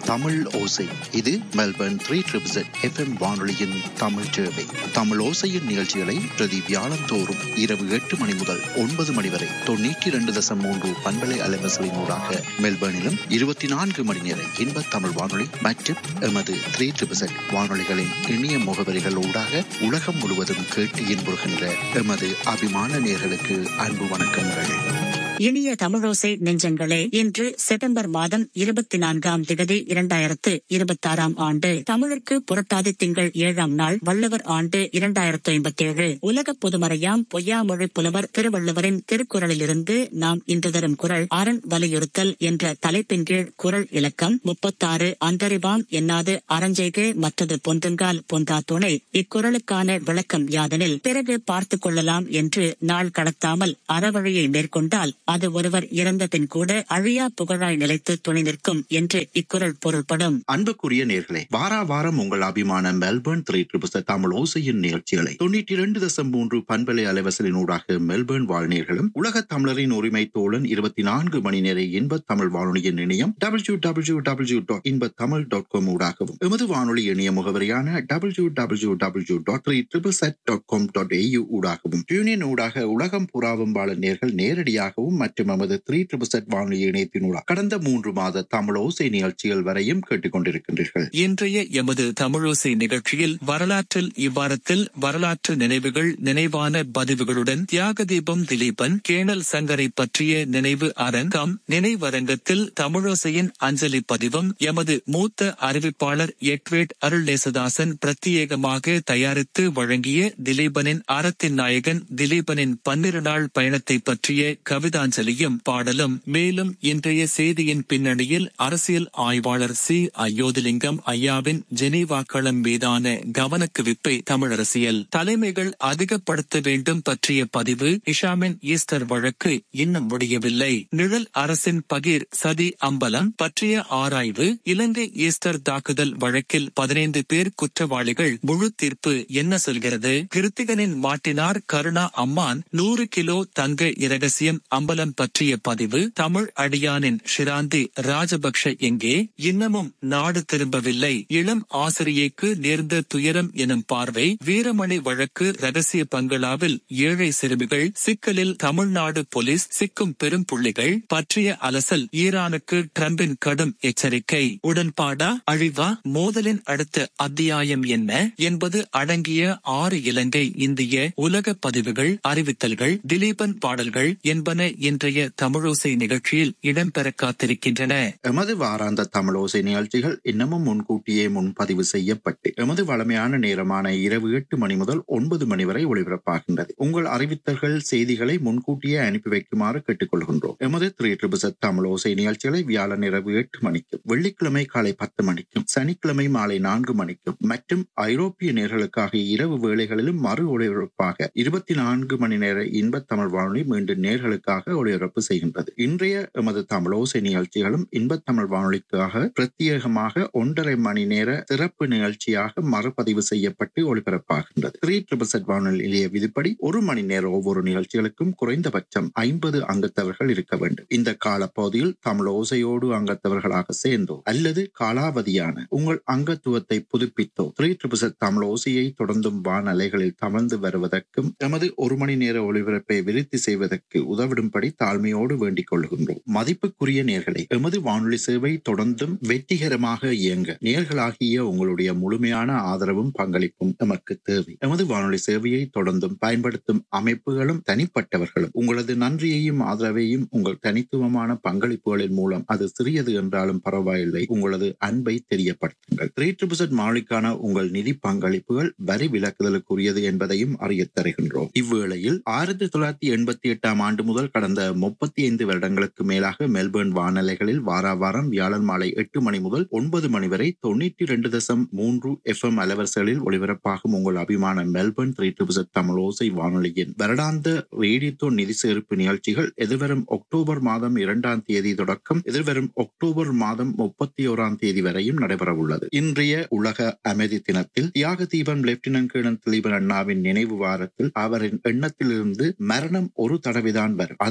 தமிழ் ஓசை இது Melbourne three triple FM வானொலியின் தமிழ் சேவை தமிழ் ஓசையின் நிகழ்ச்சிகளை பிரதி வியாழந்தோறும் இரவு எட்டு மணி முதல் ஒன்பது மணி வரை தொண்ணூற்றி இரண்டு தசம் மூன்று பண்பலை அலைவசலின் ஊடாக மெல்பர்னிலும் இருபத்தி நான்கு மணி நேர இன்ப தமிழ் வானொலி மற்றும் எமது த்ரீ ட்ரிபிள் வானொலிகளின் இணைய முகவரிகள் ஊடாக உலகம் முழுவதும் கேட்டு இன்புறுகின்ற எமது அபிமான நேர்களுக்கு அன்பு வணக்கங்கள் இனிய தமிழோசை நெஞ்சங்களே இன்று செப்டம்பர் மாதம் இருபத்தி நான்காம் திகதி இரண்டாயிரத்து இருபத்தி ஆறாம் ஆண்டு தமிழுக்கு புரட்டாதி திங்கள் ஏழாம் நாள் வள்ளுவர் ஆண்டு இரண்டாயிரத்து ஐம்பத்தி ஏழு உலக பொதுமறையாம் பொய்யாமொழி புலவர் திருவள்ளுவரின் திருக்குறளிலிருந்து நாம் இன்று தரும் குரல் அரண் வலியுறுத்தல் என்ற தலைப்பின் கீழ் குரல் இலக்கம் முப்பத்தாறு அந்தரிவாம் என்னாது அறஞ்செய்கே மற்றது பொன்றுங்கால் பொந்தா துணை இக்குறளுக்கான விளக்கம் யாதெனில் பிறகு பார்த்துக் கொள்ளலாம் என்று நாள் கடத்தாமல் அறவழியை மேற்கொண்டால் அது ஒருவர் இறந்த பின் கூட அழியா புகழாய் நிலைத்து துணை நிற்கும் என்று இக்குறள் பொருள்படும் அன்புக்குரிய நேர்களே வாரா வாரம் உங்கள் அபிமான மெல்பர்ன் த்ரீ ட்ரிபிள் தமிழ் ஓசையின் நிகழ்ச்சிகளை தொண்ணூற்றி இரண்டு தசம் மூன்று பண்பலை அலைவசலின் ஊடாக மெல்பர்ன் வாழ்நேர்களும் உலக தமிழரின் உரிமை தோழன் இருபத்தி நான்கு மணி நேர இன்ப தமிழ் வானொலியின் இணையம் டபிள்யூ டபிள்யூ டபிள்யூ டாட் இன்ப தமிழ் டாட் காம் ஊடாகவும் எமது வானொலி இணைய முகவரியான W W W dot three triple zed dot com dot AU ஊடாகவும் டியூனியன் ஊடாக உலகம் புறாவும் வாழ நேர்கள் நேரடியாகவும் மற்றும் நமது த்ரீ ட்ரிபிள் செட் வானொலி இணையத்தினூடாக கடந்த மூன்று மாத தமிழ் ஓசை நிகழ்ச்சிகள் வரையும் கேட்டுக்கொண்டிருக்கின்றீர்கள் இன்றைய எமது தமிழோசை நிகழ்ச்சியில் வரலாற்றில் இவ்வாரத்தில் வரலாற்று நினைவுகள் நினைவான பதிவுகளுடன் தியாக தீபம் திலீபன் கேணல் சங்கரை பற்றிய நினைவு அரங்கம் நினைவரங்கத்தில் தமிழோசையின் அஞ்சலி பதிவும் எமது மூத்த அறிவிப்பாளர் எட்வேட் அருள்நேசதாசன் பிரத்யேகமாக தயாரித்து வழங்கிய திலீபனின் அறத்தின் நாயகன் திலீபனின் பன்னிரு நாள் பயணத்தை பற்றிய கவிதாஞ்சலியும் பாடலும் மேலும் இன்றைய செய்தியின் பின்னணியில் அரசியல் ஆய்வாளர் சி அயோதிலிங்கம் ஐயாவின் ஜெனீவா களம் மீதான கவனக்குவிப்பை தமிழரசியல் தலைமைகள் அதிகப்படுத்த வேண்டும் பற்றிய பதிவு இஷாமின் ஈஸ்டர் வழக்கு இன்னும் முடியவில்லை நிழல் அரசின் பகீர் சதி அம்பலம் பற்றிய ஆராய்வு இலங்கை ஈஸ்டர் தாக்குதல் வழக்கில் பதினைந்து பேர் குற்றவாளிகள் முழு தீர்ப்பு என்ன சொல்கிறது கிருத்திகனின் மாட்டினார் கருணா அம்மான் நூறு கிலோ தங்க இரகசியம் அம்பலம் பற்றிய பதிவு தமிழ் அடியானின் ஷிராந்தி ராஜபக்ஷ எங்கே இன்னமும் நாடு திரும்பவில்லை இளம் ஆசிரியைக்கு நேர்ந்த துயரம் எனும் பார்வை வீரமணி வழக்கு ரகசிய பங்களாவில் ஏழை சிறுமிகள் சிக்கலில் தமிழ்நாடு போலீஸ் சிக்கும் பெரும் புள்ளிகள் பற்றிய அலசல் ஈரானுக்கு டிரம்பின் கடும் எச்சரிக்கை உடன்பாடா அழிவா மோதலின் அடுத்த அத்தியாயம் என்ன என்பது அடங்கிய ஆறு இலங்கை இந்திய உலக பதிவுகள் அறிவித்தல்கள் திலீபன் பாடல்கள் என்பன இன்றைய தமிழோசை நிகழ்ச்சியில் இடம்பெற காத்திருக்கின்றன எமது வாராந்த தமிழோசை நிகழ்ச்சிகள் இன்னமும் முன்கூட்டியே முன்பதிவு செய்யப்பட்டு எமது வளமையான நேரமான இரவு எட்டு மணி முதல் ஒன்பது மணி வரை ஒளிபரப்பாகின்றது உங்கள் அறிவித்தல்கள் செய்திகளை முன்கூட்டியே அனுப்பி வைக்குமாறு கேட்டுக்கொள்கின்றோம் எமது த்ரீ ட்ரிபிள் தமிழோசை நிகழ்ச்சிகளை வியாழன் இரவு எட்டு மணிக்கும் வெள்ளிக்கிழமை காலை பத்து மணிக்கும் சனிக்கிழமை மாலை நான்கு மணிக்கும் மற்றும் ஐரோப்பிய நேர்களுக்காக இரவு வேளைகளிலும் மறு ஒளிபரப்பாக இருபத்தி நான்கு மணி நேர இன்ப தமிழ் வானொலி மீண்டும் நேர்களுக்காக ஒளிபரப்பு செய்கின்றது இன்றைய எமது தமிழோசை நிகழ்ச்சிகளும் இன்ப தமிழ் வானொலிக்காக பிரத்யேகமாக ஒன்றரை மணி நேர சிறப்பு நிகழ்ச்சியாக மறுபதிவு செய்யப்பட்டு ஒளிபரப்பாகின்றது த்ரீ ட்ரிபிள் செட் வானொலி நிலைய விதிப்படி ஒரு மணி நேர ஒவ்வொரு நிகழ்ச்சிகளுக்கும் குறைந்தபட்சம் ஐம்பது அங்கத்தவர்கள் இருக்க வேண்டும் இந்த காலப்பகுதியில் தமிழ் ஓசையோடு அங்கத்தவர்களாக சேர்ந்தோ அல்லது காலாவதியான உங்கள் அங்கத்துவத்தை புதுப்பித்தோ த்ரீ ட்ரிபிள் செட் தமிழ் ஓசையை தொடர்ந்தும் வானலைகளில் தவழ்ந்து வருவதற்கும் எமது ஒரு மணி நேர ஒளிபரப்பை விருத்தி செய்வதற்கு உதவிடும்படி தாழ்மையோடு வேண்டிக் கொள்கின்றோம் மதிப்புக்குரிய நேர்களை எமது வானொலி சேவை தொடர்ந்தும் வெற்றிகரமாக இயங்க நேர்களாகிய உங்களுடைய முழுமையான ஆதரவும் பங்களிப்பும் எமக்கு தேவை எமது வானொலி சேவையை தொடர்ந்தும் பயன்படுத்தும் அமைப்புகளும் தனிப்பட்டவர்களும் உங்களது நன்றியையும் ஆதரவையும் உங்கள் தனித்துவமான பங்களிப்புகளின் மூலம் அது சிறியது என்றாலும் பரவாயில்லை உங்களது அன்பை தெரியப்படுத்துங்கள் த்ரீ ட்ரிபிள் மாலிக்கான உங்கள் நிதி பங்களிப்புகள் வரி விலக்குதலுக்குரியது என்பதையும் அறியத் தருகின்றோம் இவ்வேளையில் ஆயிரத்தி தொள்ளாயிரத்தி எண்பத்தி எட்டாம் ஆண்டு முதல் கடந்த முப்பத்தி ஐந்து வருடங்களுக்கு மேலாக மெல்பர்ன் வானலைகளில் வாரா வாரம் வியாழன் மாலை எட்டு மணி முதல் ஒன்பது மணி வரை தொண்ணூற்றி இரண்டு தசம் மூன்று எஃப் எம் அலவரிசைகளில் ஒளிபரப்பாகும் உங்கள் அபிமான மெல்பர்ன் த்ரீ ட்ரிபிள் தமிழ் ஓசை வானொலியின் வருடாந்த ரேடியோ நிதி சேர்ப்பு நிகழ்ச்சிகள் எதிர்வரும் அக்டோபர் மாதம் இரண்டாம் தேதி தொடக்கம் எதிர்வரும் அக்டோபர் மாதம் முப்பத்தி ஓராம் தேதி வரையும் நடைபெற உள்ளது இன்றைய உலக அமைதி தினத்தில் தியாக தீபன் லெப்டினன்ட் கேர்னல் திலீபன் அண்ணாவின் நினைவு வாரத்தில் அவரின் எண்ணத்திலிருந்து மரணம் ஒரு தடவைதான் வரும் அதை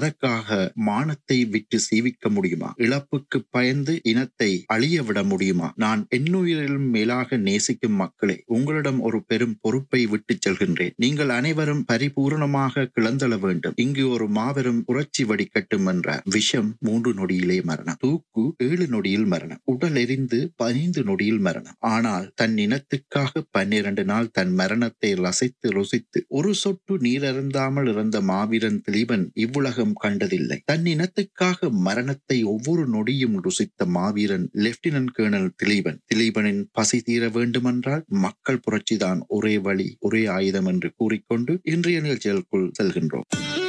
அதற்காக மானத்தை விட்டு சீவிக்க முடியுமா இழப்புக்கு பயந்து இனத்தை அழிய விட முடியுமா நான் என்னுயிரிலும் மேலாக நேசிக்கும் மக்களே உங்களிடம் ஒரு பெரும் பொறுப்பை விட்டுச் செல்கின்றேன் நீங்கள் அனைவரும் பரிபூர்ணமாக கிளந்தள வேண்டும் இங்கு ஒரு மாபெரும் புரட்சி வடிக்கட்டும் என்ற விஷம் மூன்று நொடியிலே மரணம் தூக்கு ஏழு நொடியில் மரணம் உடல் எரிந்து பதினைந்து நொடியில் மரணம் ஆனால் தன் இனத்துக்காக பன்னிரண்டு நாள் தன் மரணத்தை ரசித்து ருசித்து ஒரு சொட்டு நீரருந்தாமல் இறந்த மாவீரன் திலீபன் இவ்வுலகம் கண்டதில்லை தன் இனத்துக்காக மரணத்தை ஒவ்வொரு நொடியும் ருசித்த மாவீரன் லெப்டினன்ட் கேர்னல் திலீபன் திலீபனின் பசி தீர வேண்டுமென்றால் மக்கள் புரட்சிதான் ஒரே வழி ஒரே ஆயுதம் என்று கூறிக்கொண்டு இன்றைய நிகழ்ச்சிகளுக்குள் செல்கின்றோம்